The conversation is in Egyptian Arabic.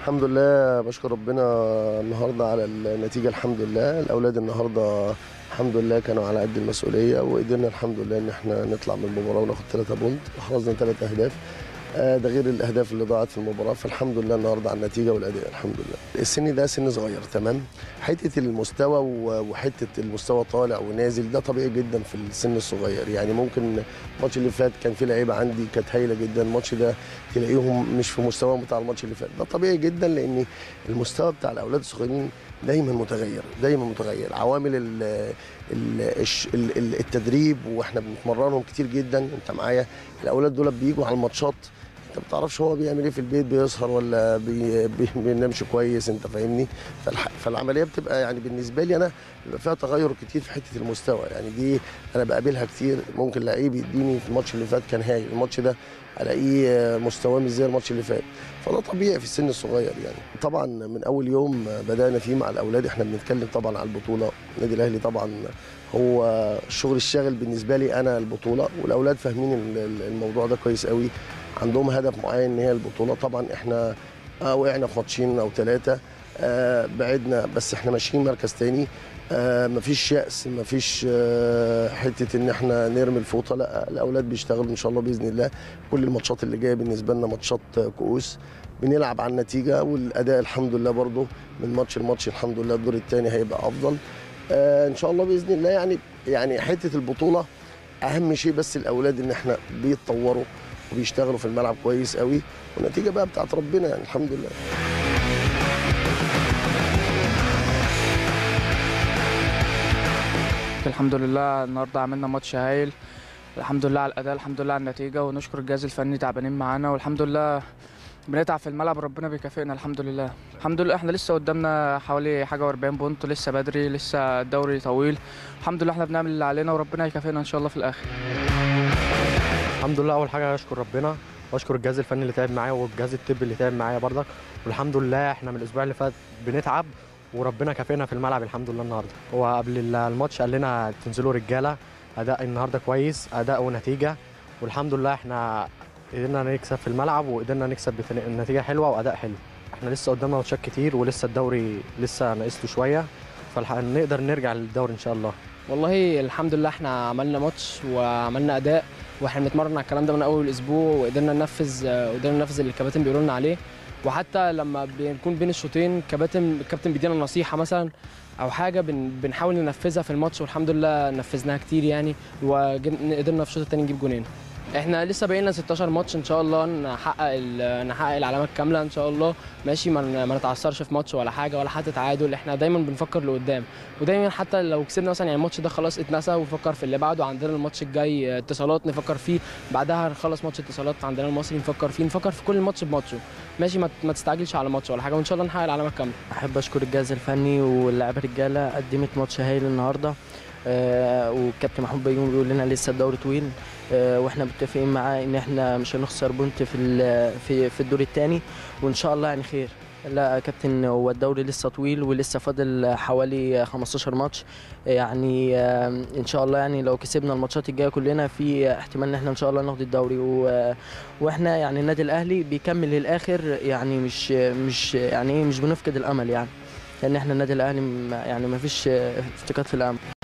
الحمد لله بشكر ربنا النهارده على النتيجه الحمد لله الاولاد النهارده الحمد لله كانوا على قد المسؤوليه وقدرنا الحمد لله ان احنا نطلع من المباراه وناخد 3 بونت وحرزنا 3 اهداف آه، ده غير الاهداف اللي ضاعت في المباراه فالحمد لله النهارده على النتيجه والاداء الحمد لله السن ده سن صغير تمام حته المستوى و- وحته المستوى طالع ونازل ده طبيعي جدا في السن الصغير يعني ممكن الماتش اللي فات كان في لعيبه عندي كانت هايله جدا الماتش ده تلاقيهم مش في مستواهم بتاع الماتش اللي فات ده طبيعي جدا لان المستوى بتاع الاولاد الصغيرين دايما متغير دايما متغير عوامل ال ال الش- ال- ال- التدريب واحنا بنتمرنهم كتير جدا انت معايا الاولاد دول بيجوا على الماتشات انت ما بتعرفش هو بيعمل ايه في البيت بيسهر ولا بي بي بينامش كويس انت فاهمني فالح فالعمليه بتبقى يعني بالنسبه لي انا بيبقى فيها تغير كتير في حته المستوى يعني دي انا بقابلها كتير ممكن لعيب يديني في الماتش اللي فات كان هايل الماتش ده الاقيه مستواه مش زي الماتش اللي فات فده طبيعي في السن الصغير يعني طبعا من اول يوم بدانا فيه مع الاولاد احنا بنتكلم طبعا على البطوله النادي الاهلي طبعا هو الشغل الشاغل بالنسبه لي انا البطوله والاولاد فاهمين ال- ال- الموضوع ده كويس قوي عندهم هدف معين ان هي البطوله طبعا احنا آه، وقعنا في ماتشين او ثلاثه آه، بعدنا بس احنا ماشيين مركز تاني آه، مفيش يأس مفيش آه، حته ان احنا نرمي الفوطه لا الاولاد بيشتغلوا ان شاء الله باذن الله كل الماتشات اللي جايه بالنسبه لنا ماتشات آه، كؤوس بنلعب على النتيجه والاداء الحمد لله برضو من ماتش لماتش الحمد لله الدور الثاني هيبقى افضل آه، ان شاء الله باذن الله يعني يعني حته البطوله اهم شيء بس الاولاد ان احنا بيتطوروا وبيشتغلوا في الملعب كويس قوي والنتيجه بقى بتاعت ربنا يعني الحمد لله الحمد لله النهارده عملنا ماتش هايل الحمد لله على الاداء الحمد لله على النتيجه ونشكر الجهاز الفني تعبانين معانا والحمد لله بنتعب في الملعب ربنا بيكافئنا الحمد لله الحمد لله احنا لسه قدامنا حوالي حاجه و40 بونت لسه بدري لسه الدوري طويل الحمد لله احنا بنعمل اللي علينا وربنا يكافئنا ان شاء الله في الاخر الحمد لله اول حاجه اشكر ربنا واشكر الجهاز الفني اللي تعب معايا والجهاز الطبي اللي تعب معايا برضك والحمد لله احنا من الاسبوع اللي فات بنتعب وربنا كافئنا في الملعب الحمد لله النهارده هو قبل ال- الماتش قال لنا تنزلوا رجاله اداء النهارده كويس اداء ونتيجه والحمد لله احنا قدرنا نكسب في الملعب وقدرنا نكسب بنتيجه حلوه واداء حلو احنا لسه قدامنا ماتشات كتير ولسه الدوري لسه ناقص له شويه فنقدر نرجع للدوري ان شاء الله والله الحمد لله احنا عملنا ماتش وعملنا اداء واحنا بنتمرن على الكلام ده من اول اسبوع وقدرنا ننفذ قدرنا ننفذ اللي الكباتن بيقولوا لنا عليه وحتى لما بنكون بين الشوطين كباتن الكابتن بيدينا نصيحه مثلا او حاجه بن بنحاول ننفذها في الماتش والحمد لله نفذناها كتير يعني وقدرنا في الشوط الثاني نجيب جونين احنا لسه باقي لنا 16 ماتش ان شاء الله نحقق ال- نحقق العلامات الكامله ان شاء الله ماشي ما ن- ما نتعثرش في ماتش ولا حاجه ولا حتى تعادل احنا دايما بنفكر لقدام ودايما حتى لو كسبنا مثلا يعني الماتش ده خلاص اتنسى ونفكر في اللي بعده عندنا الماتش الجاي اتصالات نفكر فيه بعدها نخلص ماتش اتصالات عندنا المصري نفكر فيه نفكر في كل ماتش بماتشه ماشي ما ت- ما تستعجلش على ماتش ولا حاجه وان شاء الله نحقق العلامه الكامله احب اشكر الجهاز الفني واللاعيبه الرجاله قدمت ماتش هايل النهارده آه والكابتن محمود بيوم بيقول لنا لسه الدوري طويل آه واحنا متفقين معاه ان احنا مش هنخسر بونت في ال- في في الدور الثاني وان شاء الله يعني خير لا يا كابتن هو الدوري لسه طويل ولسه فاضل حوالي 15 ماتش يعني آه، ان شاء الله يعني لو كسبنا الماتشات الجايه كلنا في احتمال ان احنا ان شاء الله ناخد الدوري و- واحنا يعني النادي الاهلي بيكمل للاخر يعني مش مش يعني ايه مش بنفقد الامل يعني لان احنا النادي الاهلي م- يعني ما فيش افتقاد في الامل